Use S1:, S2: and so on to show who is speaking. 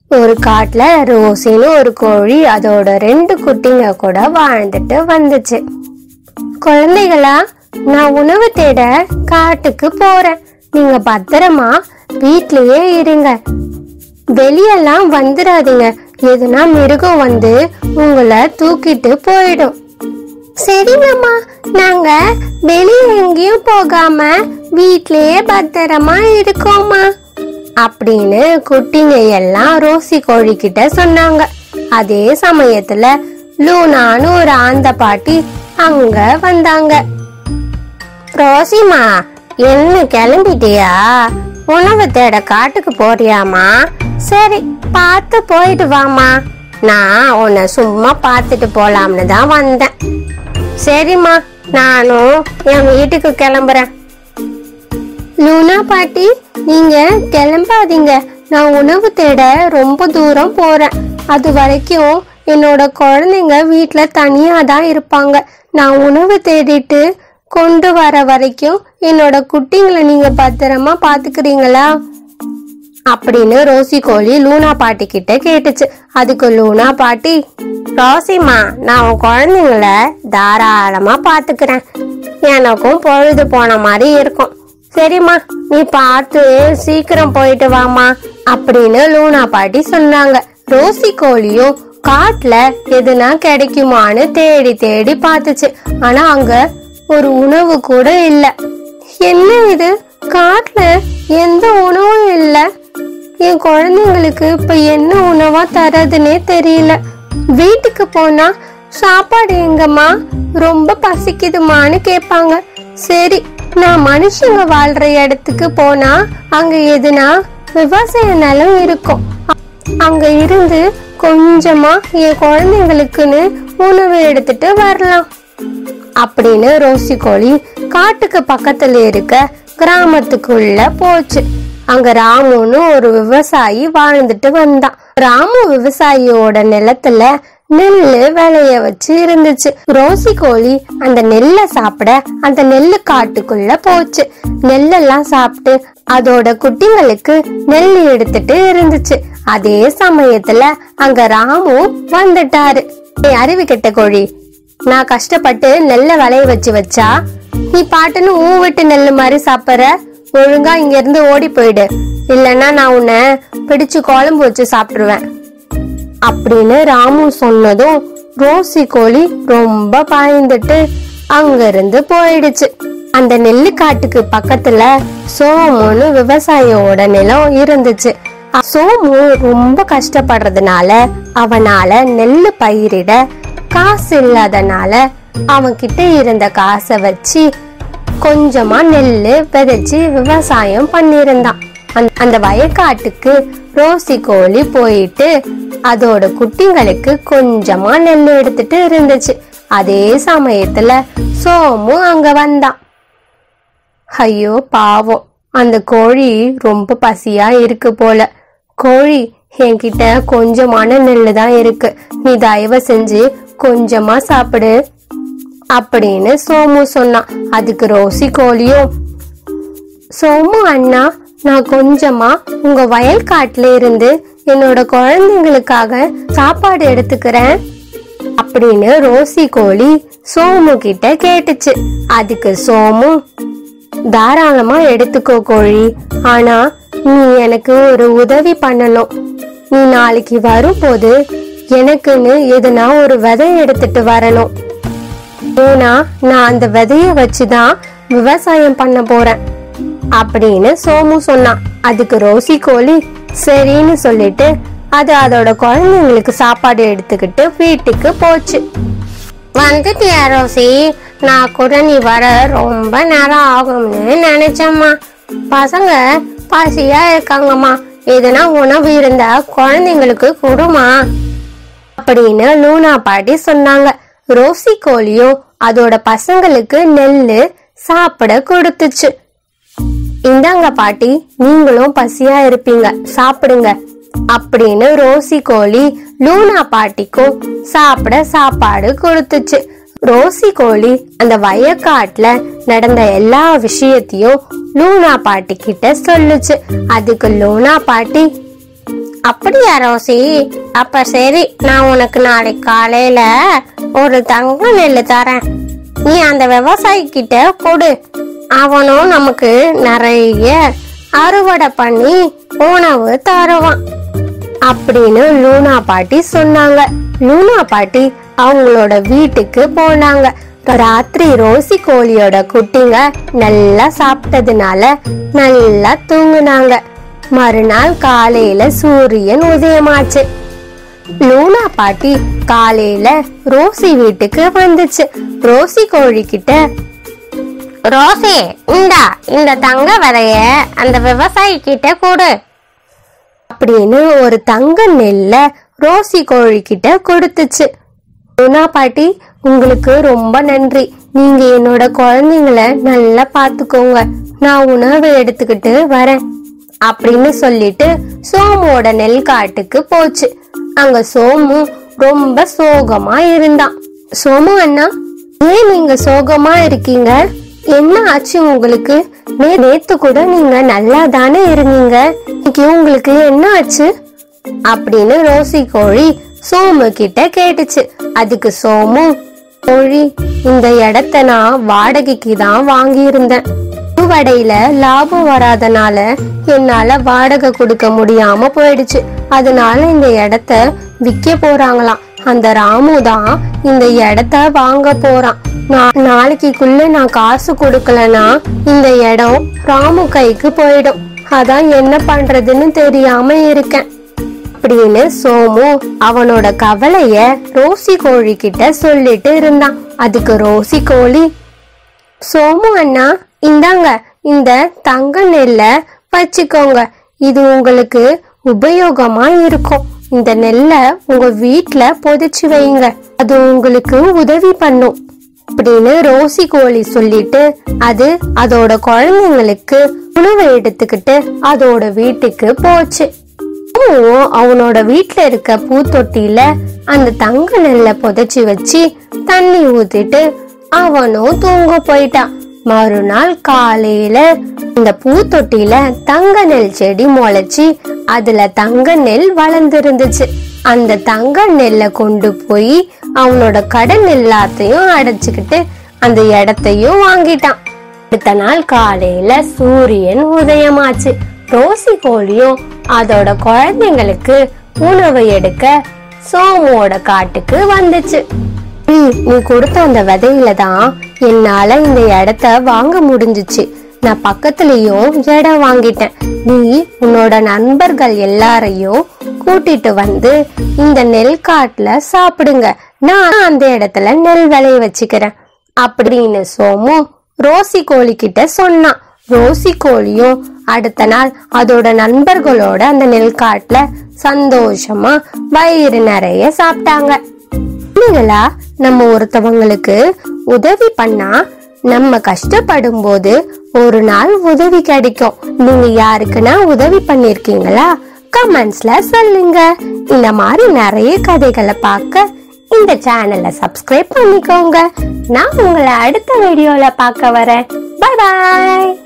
S1: ஒரு காட்டுல ரோசின்னு ஒரு கோழி அதோட ரெண்டு குட்டிங்க கூட வாழ்ந்துட்டு வந்துச்சு குழந்தைகளா நான் உணவு தேட காட்டுக்கு போறேன் நீங்க பத்திரமா வீட்லயே இருங்க வெளியெல்லாம் வந்துடாதீங்க எதுனா மிருகம் வந்து உங்களை தூக்கிட்டு போயிடும் சரிங்கம்மா நாங்க வெளியே எங்கேயும் போகாம வீட்லயே பத்திரமா இருக்கோம்மா அப்படின்னு குட்டிங்க எல்லாம் ரோசி கோழி கிட்ட சொன்னாங்க அதே சமயத்துல லூனான்னு ஒரு ஆந்த பாட்டி அங்க வந்தாங்க ரோசிமா என்ன கிளம்பிட்டியா உணவு தேட காட்டுக்கு போறியாமா சரி பார்த்து போயிட்டு வாமா நான் உன்னை சும்மா பார்த்துட்டு போலாம்னு தான் வந்தேன் சரிம்மா நானும் என் வீட்டுக்கு கிளம்புறேன் லூனா பாட்டி நீங்க கிளம்பாதீங்க நான் உணவு தேட ரொம்ப தூரம் போறேன் அது வரைக்கும் என்னோட குழந்தைங்க வீட்ல தனியா தான் இருப்பாங்க நான் உணவு தேடிட்டு கொண்டு வர வரைக்கும் என்னோட குட்டிங்களை நீங்க பத்திரமா பாத்துக்கிறீங்களா அப்படின்னு ரோசி கோழி லூனா பாட்டி கிட்ட கேட்டுச்சு அதுக்கு லூனா பாட்டி ரோசிமா நான் உன் குழந்தைங்கள தாராளமா பாத்துக்கிறேன் எனக்கும் பொழுது போன மாதிரி இருக்கும் சரிம்மா நீ பார்த்து சீக்கிரம் போயிட்டு வாமா அப்படின்னு லூனா பாட்டி சொன்னாங்க ரோசி கோழியும் காட்டுல எதுனா கிடைக்குமான்னு தேடி தேடி பார்த்துச்சு ஆனா அங்க ஒரு உணவு கூட இல்ல என்ன இது காட்டுல எந்த உணவும் இல்ல என் குழந்தைங்களுக்கு இப்ப என்ன உணவா தரதுன்னே தெரியல வீட்டுக்கு போனா சாப்பாடு எங்கம்மா ரொம்ப பசிக்குதுமான்னு கேட்பாங்க சரி நான் மனுஷங்க வாழ்ற இடத்துக்கு போனா அங்க எதுனா விவசாய நிலம் இருக்கும் அ- அங்க இருந்து கொஞ்சமா என் குழந்தைங்களுக்குன்னு உணவு எடுத்துட்டு வரலாம் அப்படின்னு ரோசி கோழி காட்டுக்கு பக்கத்துல இருக்க கிராமத்துக்குள்ள போச்சு அங்க ராமுன்னு ஒரு விவசாயி வாழ்ந்துட்டு வந்தான் ராமு விவசாயியோட நிலத்துல நெல்லு விளைய வச்சு இருந்துச்சு ரோசி கோழி அந்த நெல்லை சாப்பிட அந்த நெல்லு காட்டுக்குள்ள போச்சு நெல்லெல்லாம் சாப்பிட்டு அதோட குட்டிங்களுக்கு நெல் எடுத்துட்டு இருந்துச்சு அதே சமயத்துல அங்க ராமு வந்துட்டாரு ஏய் அறிவு கெட்ட கோழி நான் கஷ்டப்பட்டு நெல்ல விளைய வச்சு வச்சா நீ பாட்டுன்னு ஊ விட்டு நெல்லு மாதிரி சாப்பிடுற ஒழுங்கா இங்க இருந்து ஓடி போயிடு இல்லைன்னா நான் உன்னை பிடிச்சு குழம்பு வச்சு சாப்பிட்டுருவேன் அப்படின்னு ராமு சொன்னதும் ரோசி கோழி ரொம்ப பயந்துட்டு அங்கிருந்து போயிடுச்சு அந்த நெல்லு காட்டுக்கு பக்கத்துல சோமுன்னு விவசாயியோட நிலம் இருந்துச்சு அ- சோமு ரொம்ப கஷ்டப்படுறதுனால அவனால நெல்லு பயிரிட காசு இல்லாதனால அவன்கிட்ட இருந்த காசை வச்சு கொஞ்சமா நெல்லு விதைச்சு விவசாயம் பண்ணியிருந்தான் அந்த- அந்த வயக்காட்டுக்கு ரோசி கோழி போயிட்டு அதோட குட்டிங்களுக்கு கொஞ்சமா நெல் எடுத்துட்டு இருந்துச்சு அதே சமயத்துல சோமு அங்க வந்தான் ஐயோ பாவம் அந்த கோழி ரொம்ப பசியா இருக்கு போல கோழி என்கிட்ட கொஞ்சமான நெல்லு தான் இருக்கு நீ தயவு செஞ்சு கொஞ்சமா சாப்பிடு அப்படின்னு சோமு சொன்னான் அதுக்கு ரோசி கோழியும் சோமு அண்ணா நான் கொஞ்சமா உங்க வயல் காட்டுல இருந்து என்னோட குழந்தைங்களுக்காக சாப்பாடு எடுத்துக்கிறேன் அப்படின்னு ரோசி கோழி சோமு கிட்ட கேட்டுச்சு அதுக்கு சோமு தாராளமா எடுத்துக்கோ கோழி ஆனா நீ எனக்கு ஒரு உதவி பண்ணணும் நீ நாளைக்கு வரும்போது எனக்குன்னு எதுனா ஒரு விதை எடுத்துட்டு வரணும் ஏன்னா நான் அந்த விதைய வச்சுதான் விவசாயம் பண்ண போறேன் அப்படின்னு சோமு சொன்னான் அதுக்கு ரோசி கோழி சரின்னு சொல்லிட்டு அது அதோட குழந்தைங்களுக்கு சாப்பாடு எடுத்துக்கிட்டு வீட்டுக்கு போச்சு வந்துட்டியா ரோசி நான் கூட நீ வர ரொம்ப நேரம் ஆகும்னு நினைச்சேம்மா பசங்க பசியா இருக்காங்கம்மா எதுனா உணவு இருந்தா குழந்தைங்களுக்கு கொடுமா அப்படின்னு லூனா பாட்டி சொன்னாங்க ரோசி கோழியும் அதோட பசங்களுக்கு நெல்லு சாப்பிட கொடுத்துச்சு இந்தாங்க பாட்டி நீங்களும் பசியா இருப்பீங்க சாப்பிடுங்க அப்படின்னு ரோசி கோழி லூனா பாட்டிக்கும் சாப்பிட சாப்பாடு கொடுத்துச்சு ரோசி கோழி அந்த வயக்காட்டுல நடந்த எல்லா விஷயத்தையும் லூனா பாட்டி கிட்ட சொல்லுச்சு அதுக்கு லூனா பாட்டி அப்படியா ரோசி அப்ப சரி நான் உனக்கு நாளைக்கு காலையில ஒரு தங்க நெல்லு தரேன் நீ அந்த விவசாயி கிட்ட கொடு அவனும் நமக்கு நிறைய அறுவடை பண்ணி உணவு தருவான் அப்படின்னு லூனா பாட்டி சொன்னாங்க லூனா பாட்டி அவங்களோட வீட்டுக்கு போனாங்க ராத்திரி ரோசி கோழியோட குட்டிங்க நல்லா சாப்பிட்டதுனால நல்லா தூங்குனாங்க மறுநாள் காலையில சூரியன் உதயமாச்சு லூனா பாட்டி காலையில ரோசி வீட்டுக்கு வந்துச்சு ரோசி கோழி கிட்ட ரோசி இந்தா இந்த தங்க விதைய அந்த விவசாயி கிட்ட கொடு அப்படின்னு ஒரு தங்க நெல்ல ரோசி கோழி கிட்ட கொடுத்துச்சு லூனா பாட்டி உங்களுக்கு ரொம்ப நன்றி நீங்க என்னோட குழந்தைங்கள நல்லா பாத்துக்கோங்க நான் உணவு எடுத்துக்கிட்டு வரேன் அப்படின்னு சொல்லிட்டு சோமோட நெல் காட்டுக்கு போச்சு அங்க சோமு ரொம்ப சோகமா இருந்தான் சோமு அண்ணா ஏன் நீங்க சோகமா இருக்கீங்க என்ன ஆச்சு உங்களுக்கு நே நேத்து கூட நீங்க நல்லா தானே இருந்தீங்க இன்னைக்கு உங்களுக்கு என்ன ஆச்சு அப்படின்னு ரோசி கோழி சோமு கிட்ட கேட்டுச்சு அதுக்கு சோமு கோழி இந்த இடத்த நான் வாடகைக்கு தான் வாங்கியிருந்தேன் வடையில லாபம் வராதனால என்னால வாடகை கொடுக்க முடியாம போயிடுச்சு அதனால இந்த இடத்த விற்க போறாங்களாம் அந்த ராமு தான் இந்த இடத்த வாங்க போறான் நா- நாளைக்குள்ள நான் காசு கொடுக்கலனா இந்த இடம் ராமு கைக்கு போயிடும் அதான் என்ன பண்றதுன்னு தெரியாம இருக்கேன் அப்படின்னு சோமு அவனோட கவலைய ரோசி கோழி கிட்ட சொல்லிட்டு இருந்தான் அதுக்கு ரோசி கோழி சோமு அண்ணா இந்தாங்க இந்த தங்க நெல்ல வச்சுக்கோங்க இது உங்களுக்கு உபயோகமா இருக்கும் இந்த நெல்லை உங்க வீட்ல புதைச்சு வைங்க அது உங்களுக்கு உதவி பண்ணும் அப்படின்னு ரோசி கோழி சொல்லிட்டு அது அதோட குழந்தைங்களுக்கு உணவை எடுத்துக்கிட்டு அதோட வீட்டுக்கு போச்சு அவனும் அவனோட வீட்ல இருக்க பூத்தொட்டியில அந்த தங்க நெல்லை புதைச்சி வச்சு தண்ணி ஊத்திட்டு அவனும் தூங்க போயிட்டான் மறுநாள் காலையில இந்த பூத்தொட்டியில தங்க நெல் செடி முளைச்சி அதுல தங்க நெல் வளர்ந்துருந்துச்சு அந்த தங்க நெல்லை கொண்டு போய் அவனோட கடன் எல்லாத்தையும் அடைச்சுக்கிட்டு அந்த இடத்தையும் வாங்கிட்டான் அடுத்த நாள் காலையில சூரியன் உதயமாச்சு ரோசி கோழியும் அதோட குழந்தைங்களுக்கு உணவு எடுக்க சோமோட காட்டுக்கு வந்துச்சு நீ நீ கொடுத்த அந்த விதையில தான் என்னால இந்த இடத்த வாங்க முடிஞ்சுச்சு நான் பக்கத்துலயும் இடம் வாங்கிட்டேன் நீ உன்னோட நண்பர்கள் எல்லாரையும் கூட்டிட்டு வந்து இந்த நெல் காட்டுல சாப்பிடுங்க நான் அந்த இடத்துல நெல் விளைய வச்சுக்கிறேன் அப்படின்னு சோமு ரோசி கோழி கிட்ட சொன்னான் ரோசி கோழியும் அடுத்த நாள் அதோட நண்பர்களோட அந்த நெல் காட்டுல சந்தோஷமா வயிறு நிறைய சாப்பிட்டாங்க இல்லைங்களா நம்ம ஒருத்தவங்களுக்கு உதவி பண்ணா நம்ம கஷ்டப்படும் போது ஒரு நாள் உதவி கிடைக்கும் நீங்க யாருக்குன்னா உதவி பண்ணிருக்கீங்களா கமெண்ட்ஸ்ல சொல்லுங்க இந்த மாதிரி நிறைய கதைகளை பார்க்க இந்த சேனலை சப்ஸ்கிரைப் பண்ணிக்கோங்க நான் உங்களை அடுத்த வீடியோல பார்க்க வரேன் பை பாய்